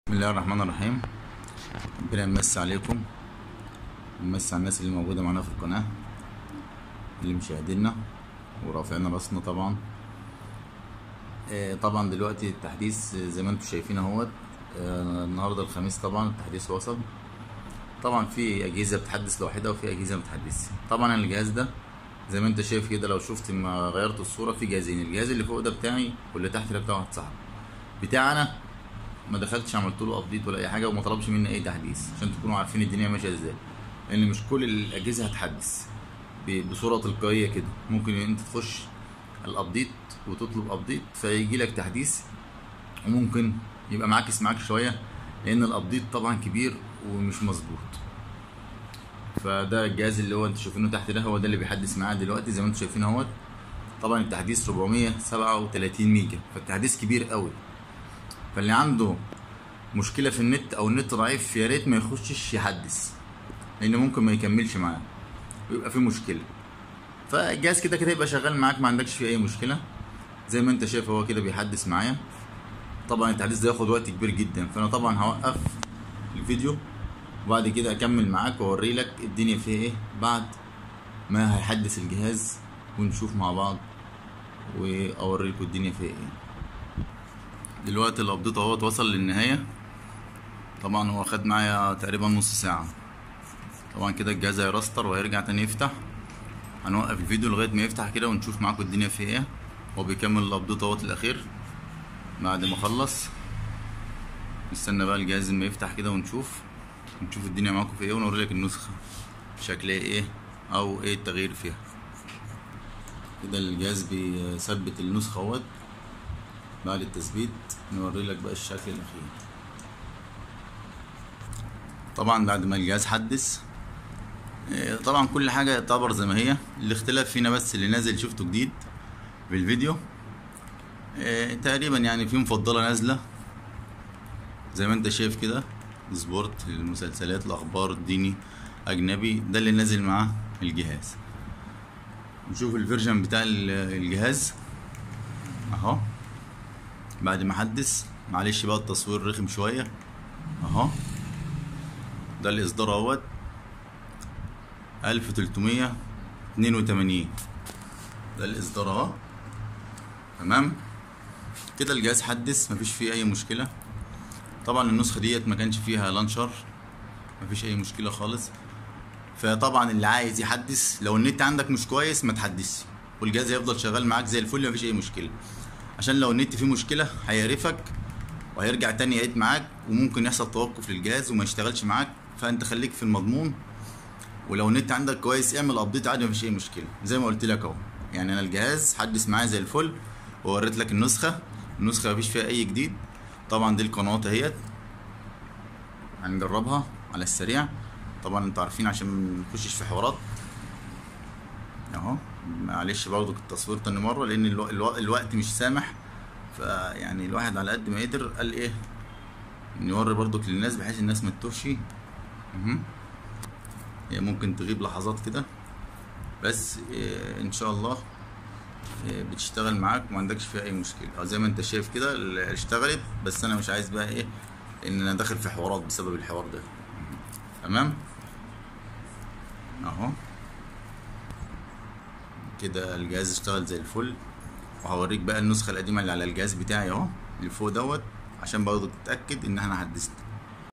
بسم الله الرحمن الرحيم ربنا يمسي عليكم يمسي على الناس اللي موجودة معانا في القناة اللي مشاهدينا ورافعين راسنا طبعا آه، طبعا دلوقتي التحديث زي ما انتم شايفين اهوت آه، النهارده الخميس طبعا التحديث وصل طبعا في اجهزه بتحدث لوحدها وفي اجهزه ما بتحدثش طبعا الجهاز ده زي ما انت شايف كده لو شفت ما غيرت الصوره في جهازين الجهاز اللي فوق ده بتاعي واللي تحت ده بتاع واحد صاحبي بتاعي انا ما دخلتش عملت له ابديت ولا اي حاجه وما طلبش مني اي تحديث عشان تكونوا عارفين الدنيا ماشيه ازاي لان مش كل الاجهزه هتحدث ب- بصوره تلقائيه كده ممكن انت تخش الابديت وتطلب ابديت فيجي لك تحديث وممكن يبقى معاكس معاك شويه لان الابديت طبعا كبير ومش مظبوط فده الجهاز اللي هو انتوا شايفينه تحت ده هو ده اللي بيحدث معايا دلوقتي زي ما انتوا شايفين اهوت طبعا التحديث 437 ميجا فالتحديث كبير قوي فاللي عنده مشكله في النت او النت ضعيف يا ريت ما يخشش يحدث لان ممكن ما يكملش معاه ويبقى في مشكله فالجهاز كده كده يبقى شغال معاك ما عندكش فيه اي مشكله زي ما انت شايف هو كده بيحدث معايا طبعا التحديث ده ياخد وقت كبير جدا فانا طبعا هوقف الفيديو وبعد كده اكمل معاك واوري لك الدنيا فيها ايه بعد ما هيحدث الجهاز ونشوف مع بعض واوري لكم الدنيا فيها ايه دلوقتي الابديت اهوت وصل للنهايه طبعا هو خد معايا تقريبا نص ساعه طبعا كده الجهاز هيرستر وهيرجع تاني يفتح هنوقف الفيديو لغايه ما يفتح كده ونشوف معاكم الدنيا فيها ايه هو بيكمل الابديت اهوت الاخير بعد ما خلص نستنى بقى الجهاز ما يفتح كده ونشوف نشوف الدنيا معاكم في ايه ونوري لك النسخه شكلها ايه او ايه التغيير فيها كده الجهاز بيثبت النسخه اهوت بعد التثبيت نوري لك بقى الشكل الاخير طبعا بعد ما الجهاز حدث إيه، طبعا كل حاجه تعتبر زي ما هي الاختلاف فينا بس اللي نازل شفته جديد بالفيديو إيه، تقريبا يعني في مفضله نازله زي ما انت شايف كده سبورت المسلسلات الاخبار الديني اجنبي ده اللي نازل مع الجهاز نشوف الفيرجن بتاع ال- الجهاز اهو بعد ما حدث معلش بقى التصوير رخم شويه اهو ده الاصدار اهوت 1382 ده الاصدار اهو تمام كده الجهاز حدث مفيش فيه اي مشكله طبعا النسخه ديت ما كانش فيها لانشر مفيش اي مشكله خالص فطبعا اللي عايز يحدث لو النت عندك مش كويس ما تحدثش والجهاز هيفضل شغال معاك زي الفل مفيش اي مشكله عشان لو النت فيه مشكله هيعرفك وهيرجع تاني يعيد معاك وممكن يحصل توقف للجهاز وما يشتغلش معاك فانت خليك في المضمون ولو النت عندك كويس اعمل ابديت عادي مفيش اي مشكله زي ما قلت لك اهو يعني انا الجهاز حدث معايا زي الفل ووريت لك النسخه النسخه مفيش فيها اي جديد طبعا دي القنوات اهيت هنجربها على السريع طبعا انتوا عارفين عشان ما نخشش في حوارات اهو معلش برضو التصوير تاني مره لان الو... الو... الوقت مش سامح فيعني الواحد على قد ما قدر قال ايه نوري برضك للناس بحيث الناس ما تتوهش مهم. هي ممكن تغيب لحظات كده بس إيه ان شاء الله إيه بتشتغل معاك وما عندكش فيها اي مشكله أو زي ما انت شايف كده ال- اشتغلت بس انا مش عايز بقى ايه ان انا داخل في حوارات بسبب الحوار ده تمام اهو كده الجهاز اشتغل زي الفل وهوريك بقى النسخه القديمه اللي على الجهاز بتاعي اهو اللي فوق دوت عشان برضه تتاكد ان احنا حدثنا